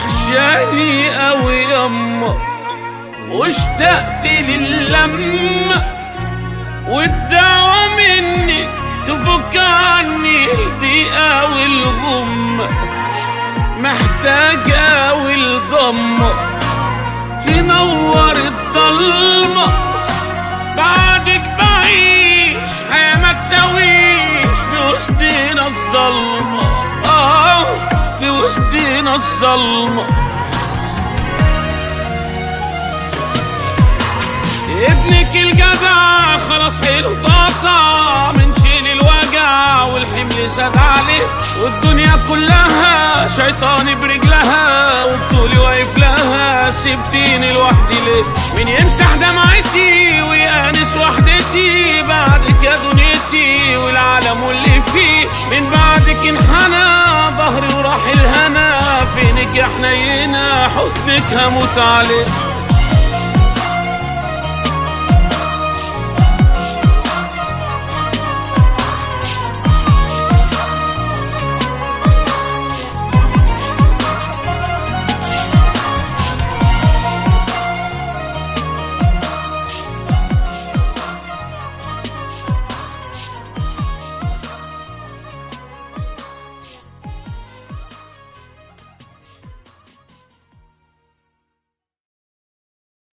وحشاني قوي يما واشتقت للمة والدعوة منك تفك عني الضيقة والغمة محتاجة والضمة تنور الضلمة بعدك بعيش حياة ما تساويش في وسطنا الظلمة آه في وسطنا الظلمة ابنك الجدع خلاص حلو طاطا من شيل الوجع والحمل زاد عليه والدنيا كلها شيطاني برجلها وبطولي واقف لها سبتيني لوحدي ليه مين يمسح دمعتي ويأنس وحدتي بعدك يا دنيتي والعالم واللي فيه من بعدك انحنى ظهري وراح الهنا فينك يا حنينة حضنك هموت عليه